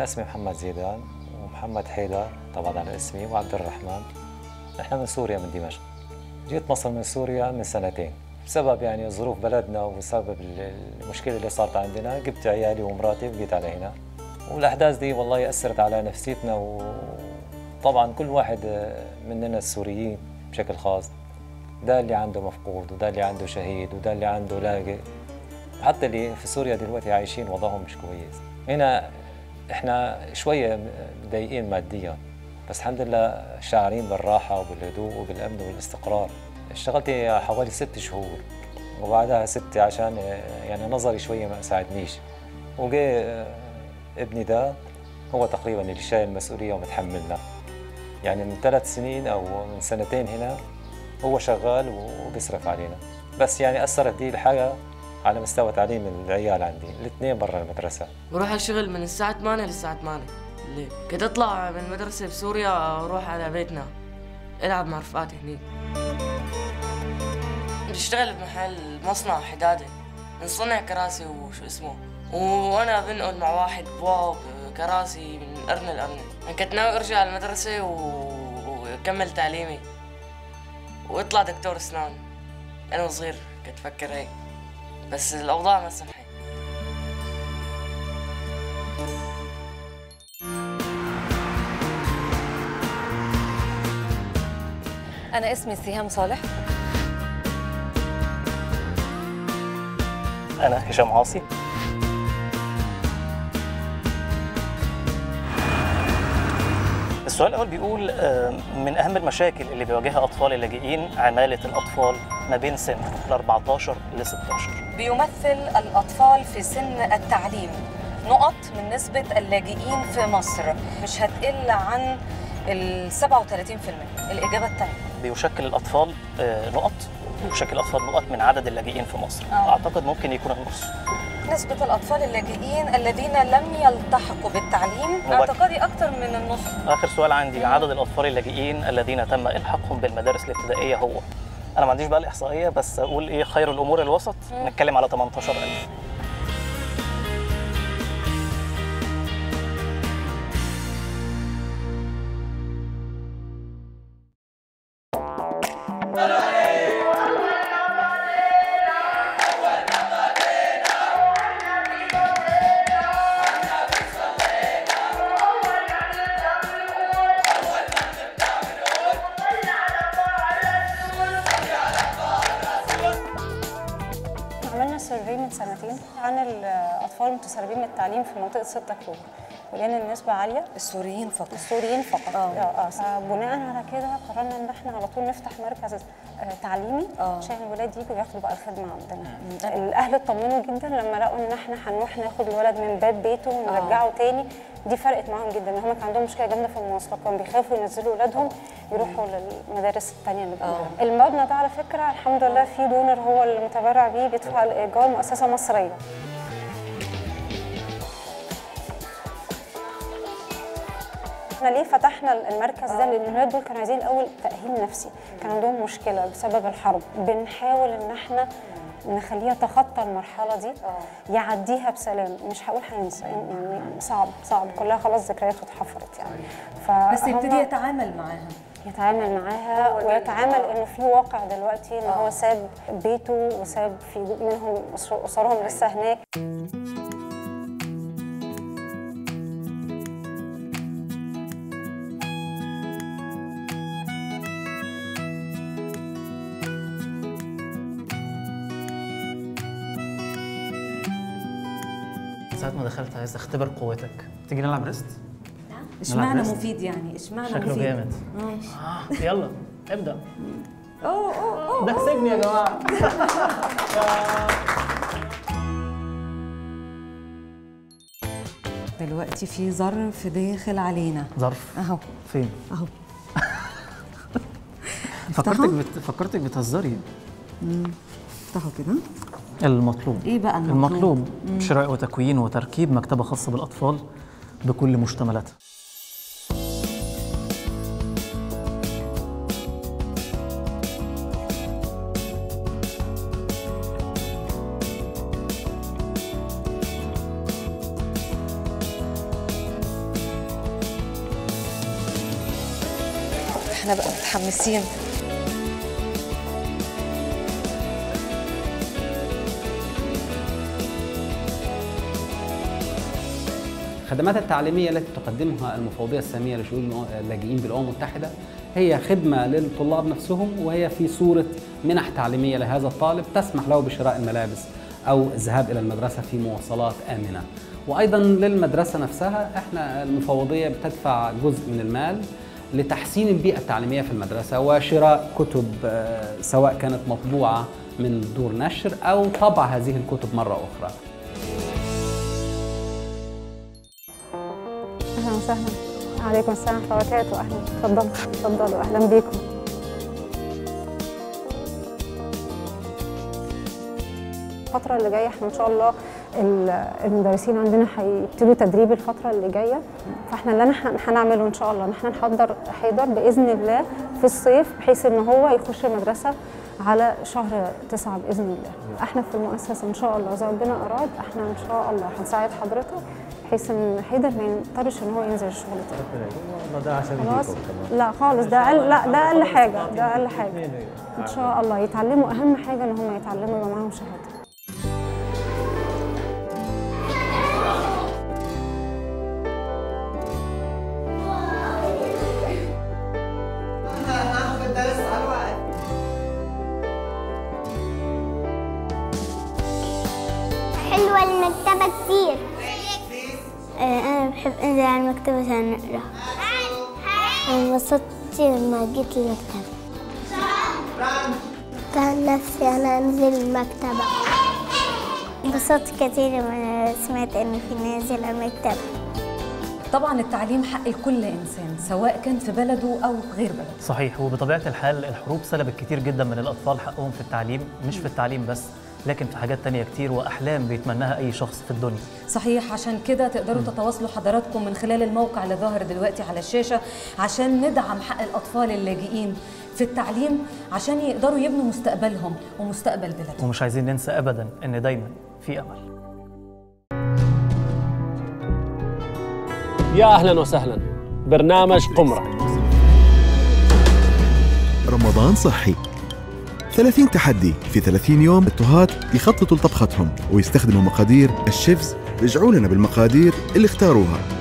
اسمي محمد زيدان ومحمد حيدر طبعا على اسمي وعبد الرحمن نحن من سوريا من دمشق جيت مصر من سوريا من سنتين بسبب يعني ظروف بلدنا وبسبب المشكله اللي صارت عندنا جبت عيالي ومراتي وجيت على هنا والاحداث دي والله اثرت على نفسيتنا وطبعا كل واحد مننا السوريين بشكل خاص ده اللي عنده مفقود وده اللي عنده شهيد وده اللي عنده لاجئ حتى اللي في سوريا دلوقتي عايشين وضعهم مش كويس هنا احنا شويه مضايقين ماديا بس الحمد لله شاعرين بالراحه وبالهدوء وبالامن والاستقرار اشتغلت حوالي ست شهور وبعدها ستة عشان يعني نظري شوية ما ساعدنيش وجي ابني ده هو تقريبا اللي شايل المسؤولية ومتحملنا يعني من ثلاث سنين أو من سنتين هنا هو شغال وبيصرف علينا بس يعني أثرت دي الحاجة على مستوى تعليم العيال عندي الاثنين برا المدرسة بروح الشغل من الساعة 8 للساعة 8 الليل كنت أطلع من المدرسة بسوريا أروح على بيتنا ألعب مع رفقاتي هنيك بشتغل بمحل مصنع حدادة نصنع كراسي وشو اسمه وانا بنقل مع واحد بواب كراسي من قرن لقرن كنت ناوي ارجع على المدرسة واكمل تعليمي واطلع دكتور اسنان انا صغير كنت افكر هيك بس الاوضاع ما سمحت أنا اسمي سهام صالح أنا هشام عاصي السؤال الأول بيقول من أهم المشاكل اللي بيواجهها أطفال اللاجئين عمالة الأطفال ما بين سن ال 14 ل 16 بيمثل الأطفال في سن التعليم نقط من نسبة اللاجئين في مصر مش هتقل عن ال 37% الإجابة الثانية بيشكل الأطفال نقط بيشكل الأطفال نقط من عدد اللاجئين في مصر أوه. أعتقد ممكن يكون النص نسبة الأطفال اللاجئين الذين لم يلتحقوا بالتعليم اعتقادي أكثر من النص آخر سؤال عندي مم. عدد الأطفال اللاجئين الذين تم إلحاقهم بالمدارس الابتدائية هو أنا ما عنديش بقى الإحصائية بس أقول إيه خير الأمور الوسط مم. نتكلم على 18000 من سنتين عن الاطفال المتسربين من التعليم في منطقه 6 اكتوبر ولقينا النسبه عاليه السوريين فقط السوريين فقط اه اه بناء على كده قررنا ان احنا على طول نفتح مركز آه تعليمي أوه. عشان الولاد يجوا ياخدوا بقى الخدمه عندنا الاهل اطمنوا جدا لما لقوا ان احنا هنروح ناخد الولد من باب بيته ونرجعه تاني دي فرقت معاهم جدا ان هم كان عندهم مشكله جامده في المواصلات كانوا بيخافوا ينزلوا اولادهم يروحوا للمدارس الثانيه اللي جنبهم المبنى ده على فكره الحمد لله في دونر هو المتبرع بيه بيدفع الايجار مؤسسه مصريه احنا ليه فتحنا المركز ده لان الولاد دول كانوا عايزين الاول تاهيل نفسي كان عندهم مشكله بسبب الحرب بنحاول ان احنا نخليه يتخطى المرحله دي يعديها بسلام مش هقول هينسى يعني صعب صعب كلها خلاص ذكريات اتحفرت يعني بس يبتدي يتعامل معاها يتعامل معاها ويتعامل انه في واقع دلوقتي ان هو ساب بيته وساب في منهم اسرهم لسه هناك ساعة ما دخلت عايز اختبر قوتك تيجي نلعب ريست؟ اشمعنى مفيد يعني اشمعنى شكله مفيد جامد آه. يلا ابدا اوه اوه اوه ده كسبني يا جماعه دلوقتي في ظرف داخل علينا ظرف اهو فين اهو فكرتك بت... فكرتك بتهزري افتحوا كده المطلوب ايه بقى المطلوب؟ المطلوب شراء وتكوين وتركيب مكتبه خاصه بالاطفال بكل مشتملاتها احنا بقى متحمسين الخدمات التعليمية التي تقدمها المفوضية السامية لشؤون اللاجئين بالأمم المتحدة هي خدمة للطلاب نفسهم وهي في صورة منح تعليمية لهذا الطالب تسمح له بشراء الملابس أو الذهاب إلى المدرسة في مواصلات آمنة وأيضا للمدرسة نفسها احنا المفوضية بتدفع جزء من المال لتحسين البيئة التعليمية في المدرسة وشراء كتب آه، سواء كانت مطبوعة من دور نشر أو طبع هذه الكتب مرة أخرى اهلا وسهلا عليكم السلام ورحمه الله وبركاته اهلا اتفضلوا اتفضلوا اهلا بيكم الفترة اللي جاية احنا ان شاء الله ال- المدرسين عندنا هيبتدوا تدريب الفترة اللي جاية فاحنا اللي انا هن- هنعمله ان شاء الله ان احنا نحضر حيدر باذن الله في الصيف بحيث ان هو يخش المدرسة على شهر تسعة باذن الله احنا في المؤسسة ان شاء الله اذا ربنا اراد احنا ان شاء الله هنساعد حضرتك بحيث ان حيدر ما يضطرش ان هو ينزل الشغل تاني والله ده عشان خلاص لا خالص ده اقل لا ده اقل حاجه ده اقل حاجه ان شاء الله يتعلموا اهم حاجه ان هم يتعلموا يبقى معاهم شهاده حلوة المكتبة كتير أنا بحب أنزل على المكتبة عشان أقرأ انبسطت كتير لما جيت المكتبة كان نفسي أنا أنزل المكتبة انبسطت كتير لما سمعت إن في نازل المكتبة طبعا التعليم حق لكل انسان سواء كان في بلده او غير بلده صحيح وبطبيعه الحال الحروب سلبت كتير جدا من الاطفال حقهم في التعليم مش في التعليم بس لكن في حاجات تانية كتير واحلام بيتمناها اي شخص في الدنيا صحيح عشان كده تقدروا تتواصلوا حضراتكم من خلال الموقع اللي ظاهر دلوقتي على الشاشة عشان ندعم حق الأطفال اللاجئين في التعليم عشان يقدروا يبنوا مستقبلهم ومستقبل بلادهم ومش عايزين ننسى ابدا ان دايما في امل يا اهلا وسهلا برنامج قمره رمضان صحي 30 تحدي في 30 يوم التهات يخططوا لطبختهم ويستخدموا مقادير الشيفز رجعوا لنا بالمقادير اللي اختاروها